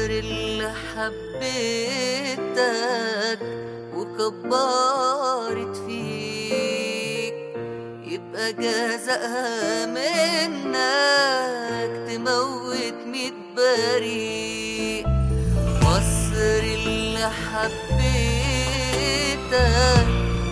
اللي حبيتك وكبرت فيك يبقى جزاءها منك تموت ميت بريء مصر اللي حبيتك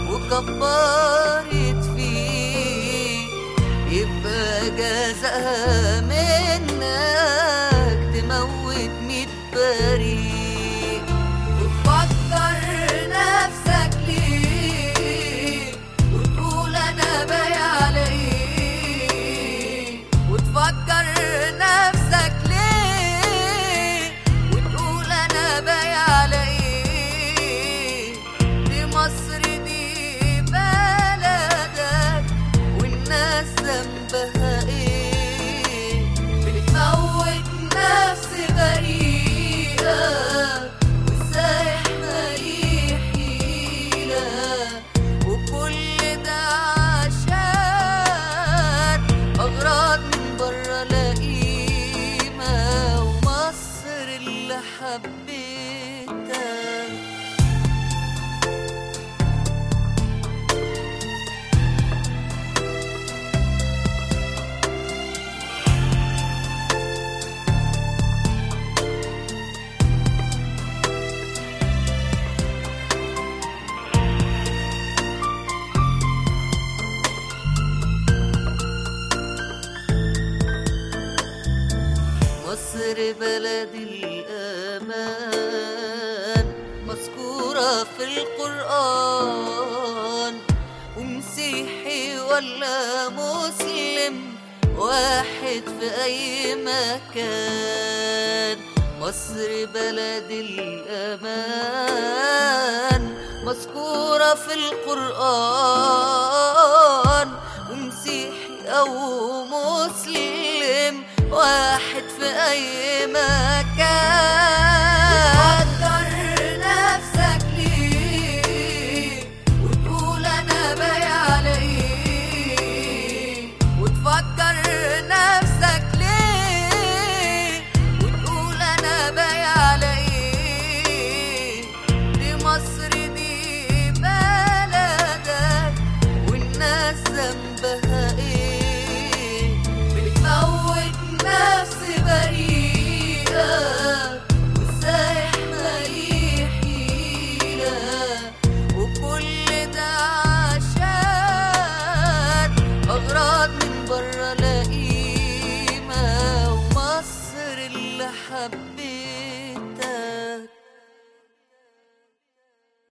وكبرت فيك يبقى جزاءها منك تموت ميت بريء وتفكر نفسك ليه وتقول انا بايع على ايه وتفكر نفسك ليه وتقول انا بايع على ايه دي مصر دي بلدك والناس ذنبها ايه بتموت نفس بريئة والسايح ماليه حيلة وكل ده عشان أغراض من برا لا قيمة ومصر اللي حبيتها مصر بلد الأمان مذكورة في القرآن ومسيحي ولا مسلم واحد في أي مكان مصر بلد الأمان مذكورة في القرآن ومسيحي أو مسلم واحد في أي مكان فكر نفسك ليه وتقول أنا بايع على إيه وتفكر نفسك ليه وتقول أنا بايع على إيه دي مصر